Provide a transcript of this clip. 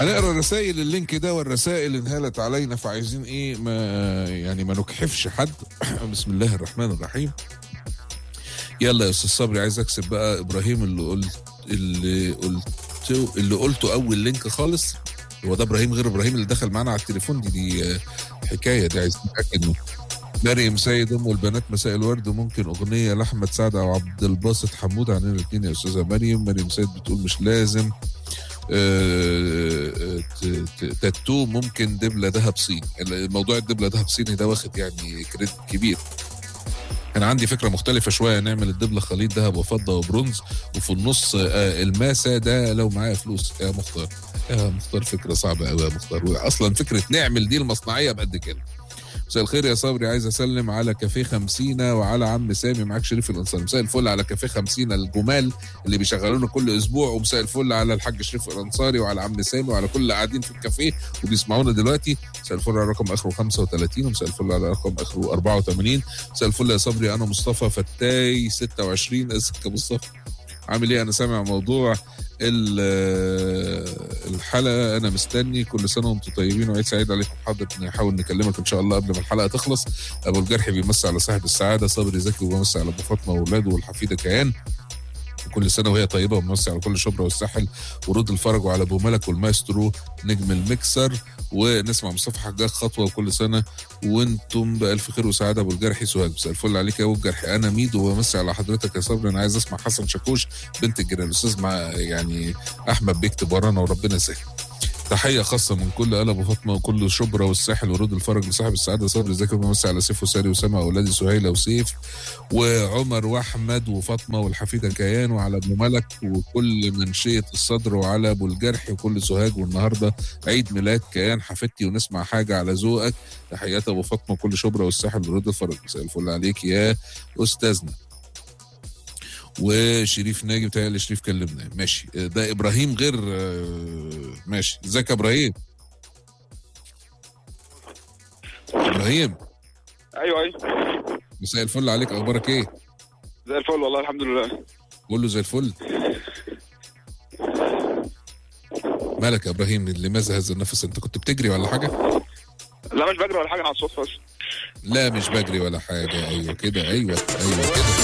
هنقرا رسائل اللينك ده والرسائل انهالت علينا فعايزين ايه ما يعني ما نكحفش حد بسم الله الرحمن الرحيم يلا يا استاذ صبري عايز اكسب بقى ابراهيم اللي قلت اللي قلته اللي قلته اول لينك خالص هو ده ابراهيم غير ابراهيم اللي دخل معانا على التليفون دي دي آه، حكايه دي عايزين نتاكد منه مريم سيد ام البنات مساء الورد ممكن اغنيه لاحمد سعد او عبد الباسط حمود عننا الاثنين يا استاذه مريم مريم سيد بتقول مش لازم آه، ت- ت- تاتو ممكن دبله ذهب صيني الموضوع الدبله ذهب صيني ده واخد يعني كريدت كبير انا عندي فكره مختلفه شويه نعمل الدبله خليط ذهب وفضه وبرونز وفي النص آه، الماسه ده لو معايا فلوس يا مختار يا مختار فكره صعبه قوي يا مختار اصلا فكره نعمل دي المصنعيه بقد كده مساء الخير يا صبري عايز اسلم على كافيه خمسينة وعلى عم سامي معاك شريف الانصاري مساء الفل على كافيه خمسينة الجمال اللي بيشغلونا كل اسبوع ومساء الفل على الحاج شريف الانصاري وعلى عم سامي وعلى كل اللي قاعدين في الكافيه وبيسمعونا دلوقتي مساء الفل على رقم اخره 35 ومساء الفل على رقم اخره 84 مساء الفل يا صبري انا مصطفى فتاي 26 ازيك يا مصطفى عامل ايه انا سامع موضوع ال- الحلقه انا مستني كل سنه وانتم طيبين وعيد سعيد عليكم حاضر نحاول نكلمك ان شاء الله قبل ما الحلقه تخلص ابو الجرح بيمسي على صاحب السعاده صبري زكي وبيمسي على ابو فاطمه واولاده والحفيده كيان وكل سنه وهي طيبه ومسي على كل شبرا والساحل ورود الفرج وعلى ابو ملك والمايسترو نجم المكسر ونسمع مصطفى حجاج خطوه وكل سنه وانتم بالف خير وسعاده ابو الجرح سوهاج مساء الفل عليك يا ابو الجرح انا ميدو وبمسي على حضرتك يا صبري انا عايز اسمع حسن شاكوش بنت الجيران الاستاذ مع يعني احمد بيكتب ورانا وربنا يسهل تحية خاصة من كل آل أبو فاطمة وكل شبرا والساحل ورود الفرج لصاحب السعادة صبري زكي ومسي على سيف وساري وسامة وأولادي سهيلة وسيف وعمر وأحمد وفاطمة والحفيدة كيان وعلى أبو ملك وكل منشية الصدر وعلى أبو الجرح وكل سوهاج والنهاردة عيد ميلاد كيان حفيدتي ونسمع حاجة على ذوقك تحيات أبو فاطمة وكل شبرا والساحل ورود الفرج مساء الفل عليك يا أستاذنا وشريف ناجي بتهيألي شريف كلمنا ماشي ده ابراهيم غير آه، ماشي ازيك يا ابراهيم ابراهيم ايوه ايوه مساء الفل عليك اخبارك ايه زي الفل والله الحمد لله كله زي الفل مالك يا ابراهيم لماذا هذا النفس انت كنت بتجري ولا حاجه لا مش بجري ولا حاجه انا على الصوت بس لا مش بجري ولا حاجه ايوه كده ايوه ايوه كده